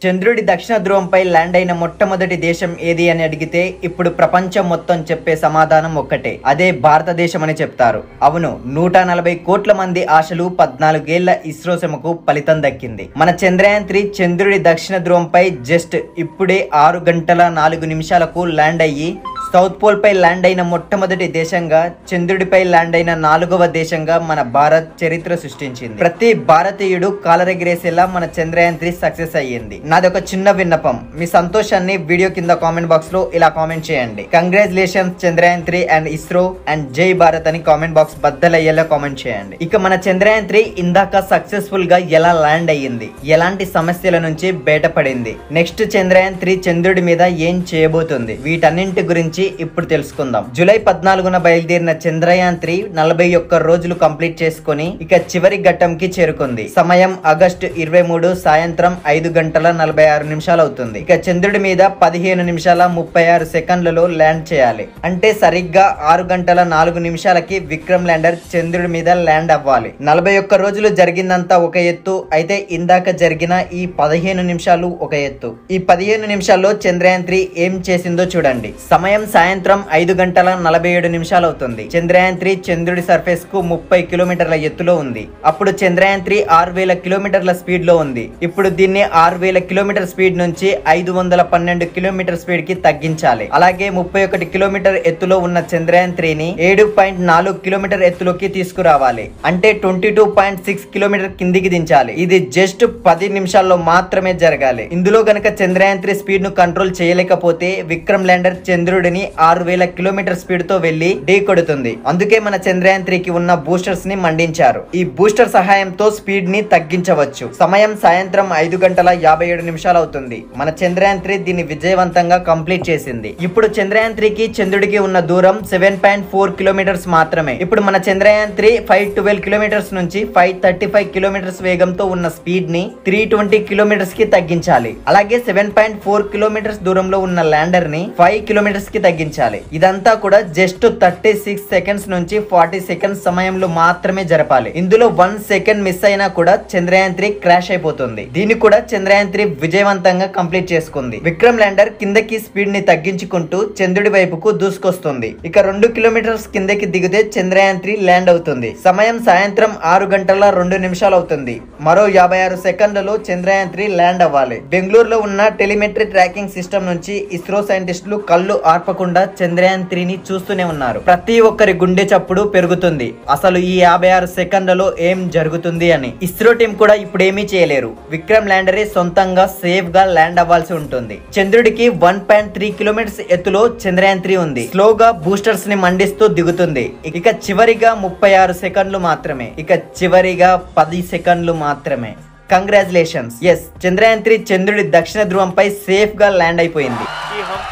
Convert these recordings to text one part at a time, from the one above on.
చంద్రుడి దక్షిణ ధ్రువంపై ల్యాండ్ అయిన మొట్టమొదటి దేశం ఏది అని అడిగితే ఇప్పుడు ప్రపంచం మొత్తం చెప్పే సమాధానం ఒక్కటే అదే భారతదేశం అని చెప్తారు అవును నూట నలభై కోట్ల మంది ఆశలు పద్నాలుగేళ్ల ఇస్రో శ్రమకు ఫలితం దక్కింది మన చంద్రయాన్ త్రీ చంద్రుడి దక్షిణ ధ్రువంపై జస్ట్ ఇప్పుడే ఆరు గంటల నాలుగు నిమిషాలకు ల్యాండ్ అయ్యి సౌత్ పోల్ పై ల్యాండ్ అయిన మొట్టమొదటి దేశంగా చంద్రుడిపై ల్యాండ్ అయిన నాలుగవ దేశంగా మన భారత్ చరిత్ర సృష్టించింది ప్రతి భారతీయుడు కాలరెగిరేసేలా మన చంద్రయాన్ త్రీ సక్సెస్ అయ్యింది నాది ఒక చిన్న విన్నపం మీ సంతోషాన్ని వీడియో కింద కామెంట్ బాక్స్ లో ఇలా కామెంట్ చేయండి congratulations Chandrayaan three and ISRO and జై భారత్ అని కామెంట్ బాక్స్ బద్దలయ్యేలా కామెంట్ చేయండి ఇక మన చంద్రయాన్ త్రీ ఇందాక సక్సెస్ఫుల్ గా ఎలా ల్యాండ్ అయ్యింది ఎలాంటి సమస్యల నుంచి బయటపడింది నెక్స్ట్ చంద్రయాన్ త్రీ చంద్రుడి మీద ఏం చేయబోతుంది వీటన్నింటి గురించి ఇప్పుడు తెలుసుకుందాం జూలై పద్నాలుగున బయలుదేరిన చంద్రయాన్ త్రీ నలభై ఒక్క రోజులు కంప్లీట్ చేసుకుని ఇక చివరి ఘట్టంకి చేరుకుంది సమయం ఆగస్టు ఇరవై మూడు సాయంత్రం ఐదు గంటల నలభై ఆరు నిమిషాలు అవుతుంది ఇక చంద్రుడి మీద పదిహేను నిమిషాల ముప్పై ఆరు సెకండ్లలో ల్యాండ్ చేయాలి అంటే సరిగ్గా ఆరు గంటల నాలుగు నిమిషాలకి విక్రమ్ ల్యాండర్ చంద్రుడి మీద ల్యాండ్ అవ్వాలి నలభై ఒక్క రోజులు జరిగిందంతా ఒక ఎత్తు అయితే ఇందాక జరిగిన ఈ పదిహేను నిమిషాలు ఒక ఎత్తు ఈ పదిహేను నిమిషాల్లో చంద్రయాన్ త్రీ ఏం చేసిందో చూడండి సమయం సాయంత్రం ఐదు గంటల నలభై ఏడు నిమిషాలు అవుతుంది చంద్రయాన్ త్రీ చంద్రుడి సర్ఫేస్ కు ముప్పై కిలోమీటర్ల ఎత్తులో ఉంది అప్పుడు చంద్రయాన్ త్రీ ఆరు వేల కిలోమీటర్ల స్పీడ్ లో ఉంది ఇప్పుడు దీన్ని ఆరు వేల కిలోమీటర్ స్పీడ్ నుంచి ఐదు వందల పన్నెండు కిలోమీటర్ స్పీడ్ కి తగ్గించాలి అలాగే ముప్పై ఒకటి కిలోమీటర్ ఎత్తులో ఉన్న చంద్రయాన్ త్రీని ఏడు పాయింట్ నాలుగు కిలోమీటర్ ఎత్తులోకి తీసుకురావాలి అంటే twenty two point six kilometer కిందికి దించాలి ఇది జస్ట్ పది నిమిషాల్లో మాత్రమే జరగాలి ఇందులో గనక చంద్రయాన్ త్రీ స్పీడ్ ను కంట్రోల్ చేయలేకపోతే విక్రమ్ ల్యాండర్ చంద్రుడిని ఆరు వేల కిలోమీటర్ స్పీడ్ తో వెళ్లి ఢీ కొడుతుంది అందుకే మన చంద్రయాన్ త్రీకి ఉన్న బూస్టర్స్ ని మండించారు ఈ బూస్టర్ సహాయంతో స్పీడ్ ని తగ్గించవచ్చు సమయం సాయంత్రం ఐదు గంటల యాభై ఏడు నిమిషాలు అవుతుంది మన చంద్రయాన్ త్రీ దీన్ని విజయవంతంగా కంప్లీట్ చేసింది ఇప్పుడు చంద్రయాన్ త్రీకి చంద్రుడికి ఉన్న దూరం సెవెన్ పాయింట్ ఫోర్ కిలోమీటర్స్ మాత్రమే ఇప్పుడు మన Chandrayaan three five twelve kilometers నుంచి ఫైవ్ థర్టీ ఫైవ్ కిలోమీటర్స్ వేగంతో ఉన్న స్పీడ్ ని త్రీ ట్వంటీ కిలోమీటర్స్ కి తగ్గించాలి అలాగే సెవెన్ పాయింట్ ఫోర్ కిలోమీటర్స్ దూరంలో ఉన్న ల్యాండర్ ని ఫైవ్ కిలోమీటర్స్ కి తగ్గించాలి ఇదంతా కూడా జస్ట్ థర్టీ సిక్స్ సెకండ్స్ నుంచి ఫార్టీ సెకండ్స్ సమయంలో మాత్రమే జరపాలి ఇందులో వన్ సెకండ్ మిస్ అయినా కూడా చంద్రయాన్ త్రీ క్రాష్ అయిపోతుంది దీన్ని కూడా చంద్రయాన్ త్రీ విజయవంతంగా కంప్లీట్ చేసుకుంది విక్రమ్ ల్యాండర్ కిందకి స్పీడ్ ని తగ్గించుకుంటూ చంద్రుడి వైపుకు దూసుకొస్తుంది ఇక రెండు కిలోమీటర్స్ కిందకి దిగితే చంద్రయాన్ త్రీ ల్యాండ్ అవుతుంది సమయం సాయంత్రం ఆరు గంటల రెండు నిమిషాలు అవుతుంది మరో యాభై ఆరు సెకండ్లలో చంద్రయాన్ త్రీ ల్యాండ్ అవ్వాలి బెంగళూరులో ఉన్న టెలిమెట్రీ ట్రాకింగ్ సిస్టమ్ నుంచి ఇస్రో సైంటిస్టులు కళ్ళు ఆర్పకుండా చంద్రయాన్ త్రీని చూస్తూనే ఉన్నారు ప్రతి ఒక్కరి గుండె చప్పుడు పెరుగుతుంది అసలు ఈ యాభై ఆరు సెకండ్లలో ఏం జరుగుతుంది అని ఇస్రో టీం కూడా ఇప్పుడు ఏమీ చేయలేరు విక్రమ్ ల్యాండరే సొంతంగా సేఫ్ గా ల్యాండ్ అవ్వాల్సి ఉంటుంది చంద్రుడికి వన్ పాయింట్ త్రీ కిలోమీటర్స్ ఎత్తులో చంద్రయాన్ త్రీ ఉంది స్లోగా బూస్టర్స్ ని మండిస్తూ దిగుతుంది ఇక చివరిగా ముప్పై ఆరు సెకండ్లు మాత్రమే ఇక చివరిగా పది సెకండ్లు మాత్రమే కంగ్రాచులేషన్స్ ఎస్ చంద్రయాన్ త్రీ చంద్రుడి దక్షిణ ధ్రువంపై సేఫ్ గా ల్యాండ్ అయిపోయింది कि हम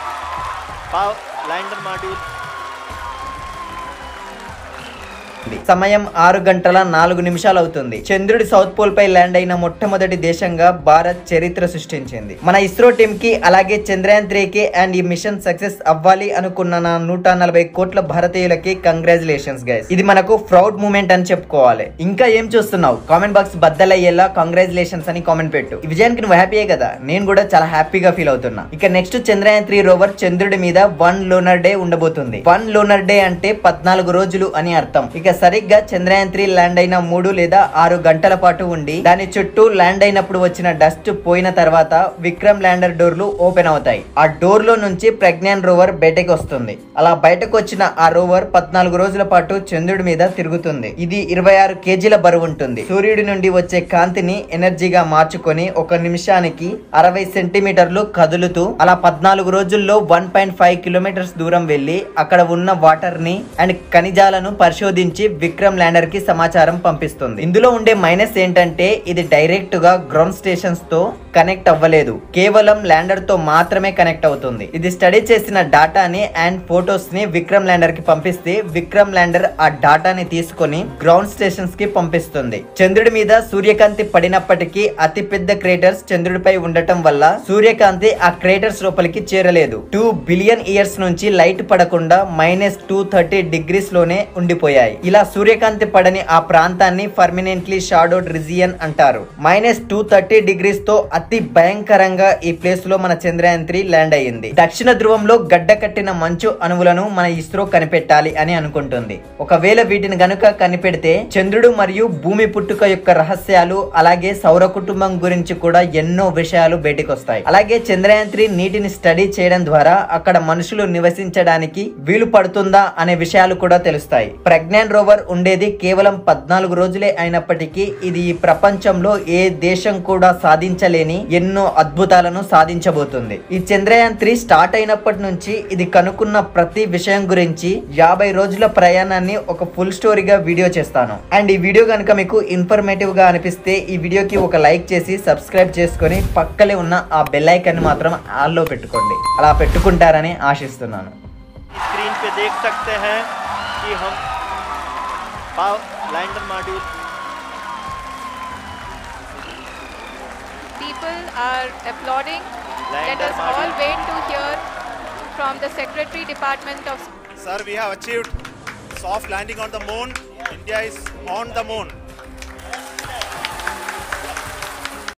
पाव लैंडर मॉड्यूल సమయం ఆరు గంటల నాలుగు నిమిషాలు అవుతుంది చంద్రుడి సౌత్ పోల్ పై ల్యాండ్ అయిన మొట్టమొదటి దేశంగా భారత్ చరిత్ర సృష్టించింది మన ఇస్రో టీమ్ కి అలాగే చంద్రయాన్ త్రీ కి అండ్ ఈ మిషన్ సక్సెస్ అవ్వాలి అనుకున్న నా నూట నలభై కోట్ల భారతీయులకి కంగ్రాచులేషన్స్ గైస్ ఇది మనకు ప్రౌడ్ మూమెంట్ అని చెప్పుకోవాలి ఇంకా ఏం చూస్తున్నావు కామెంట్ బాక్స్ బద్దలయ్యేలా కంగ్రాచులేషన్స్ అని కామెంట్ పెట్టు ఈ విజయానికి నువ్వు హ్యాపీయే కదా నేను కూడా చాలా హ్యాపీగా ఫీల్ అవుతున్నా ఇక నెక్స్ట్ చంద్రయాన్ త్రీ రోవర్ చంద్రుడి మీద వన్ లోనర్ డే ఉండబోతుంది వన్ లోనర్ డే అంటే పద్నాలుగు రోజులు అని అర్థం ఇక సరిగ్గా చంద్రయాన్ త్రీ ల్యాండ్ అయిన మూడు లేదా ఆరు గంటల పాటు ఉండి దాని చుట్టూ ల్యాండ్ అయినప్పుడు వచ్చిన డస్ట్ పోయిన తర్వాత విక్రమ్ ల్యాండర్ డోర్లు ఓపెన్ అవుతాయి ఆ డోర్ లో నుంచి ప్రజ్ఞాన్ రోవర్ బయటకు వస్తుంది అలా బయటకు వచ్చిన ఆ రోవర్ పద్నాలుగు రోజుల పాటు చంద్రుడి మీద తిరుగుతుంది ఇది ఇరవై ఆరు కేజీల బరువు ఉంటుంది సూర్యుడి నుండి వచ్చే కాంతిని ఎనర్జీగా మార్చుకొని ఒక నిమిషానికి అరవై సెంటీమీటర్లు కదులుతూ అలా పద్నాలుగు రోజుల్లో వన్ పాయింట్ ఫైవ్ కిలోమీటర్స్ దూరం వెళ్లి అక్కడ ఉన్న వాటర్ ని అండ్ ఖనిజాలను పరిశోధించి విక్రమ్ ల్యాండర్ కి సమాచారం పంపిస్తుంది ఇందులో ఉండే మైనస్ ఏంటంటే ఇది డైరెక్ట్ గా గ్రౌండ్ స్టేషన్స్ తో కనెక్ట్ అవ్వలేదు కేవలం ల్యాండర్ తో మాత్రమే కనెక్ట్ అవుతుంది ఇది స్టడీ చేసిన డాటాని అండ్ ఫొటోస్ ని విక్రమ్ ల్యాండర్ కి పంపిస్తే విక్రమ్ ల్యాండర్ ఆ డాటాని తీసుకొని గ్రౌండ్ స్టేషన్స్ కి పంపిస్తుంది చంద్రుడి మీద సూర్యకాంతి పడినప్పటికీ అతి పెద్ద క్రేటర్స్ చంద్రుడిపై ఉండటం వల్ల సూర్యకాంతి ఆ క్రేటర్స్ లోపలికి చేరలేదు టూ బిలియన్ ఇయర్స్ నుంచి లైట్ పడకుండా మైనస్ టూ థర్టీ డిగ్రీస్ లోనే ఉండిపోయాయి ఇలా సూర్యకాంతి పడని ఆ ప్రాంతాన్ని పర్మనెంట్లీ షాడోడ్ రిజియన్ అంటారు మైనస్ టూ థర్టీ డిగ్రీస్ తో అతి భయంకరంగా ఈ ప్లేస్ లో మన చంద్రయాన్ త్రీ ల్యాండ్ అయ్యింది దక్షిణ ధ్రువంలో గడ్డ కట్టిన మంచు అణువులను మన ఇస్రో కనిపెట్టాలి అని అనుకుంటుంది ఒకవేళ వీటిని గనుక కనిపెడితే చంద్రుడు మరియు భూమి పుట్టుక యొక్క రహస్యాలు అలాగే సౌర కుటుంబం గురించి కూడా ఎన్నో విషయాలు బయటకు వస్తాయి అలాగే చంద్రయాన్ త్రీ నీటిని స్టడీ చేయడం ద్వారా అక్కడ మనుషులు నివసించడానికి వీలు పడుతుందా అనే విషయాలు కూడా తెలుస్తాయి ప్రజ్ఞాన్ రోవర్ ఉండేది కేవలం పద్నాలుగు రోజులే అయినప్పటికీ ఇది ఈ ప్రపంచంలో ఏ దేశం కూడా సాధించలేని ఎన్నో అద్భుతాలను సాధించబోతుంది ఈ చంద్రయాన్ త్రీ స్టార్ట్ అయినప్పటి నుంచి ఇది కనుక్కున్న ప్రతి విషయం గురించి యాభై రోజుల ప్రయాణాన్ని ఒక ఫుల్ స్టోరీగా వీడియో చేస్తాను అండ్ ఈ వీడియో కనుక మీకు ఇన్ఫర్మేటివ్ గా అనిపిస్తే ఈ వీడియోకి ఒక లైక్ చేసి సబ్స్క్రైబ్ చేసుకొని పక్కలే ఉన్న ఆ బెల్ ఐకాన్ మాత్రం ఆల్లో పెట్టుకోండి అలా పెట్టుకుంటారని ఆశిస్తున్నాను स्क्रीन पे देख सकते हैं कि हम पाव lander module People are applauding. Let Lander us all module. wait to hear from the Secretary Department of Sir, we have achieved soft landing on the moon. India is on the moon.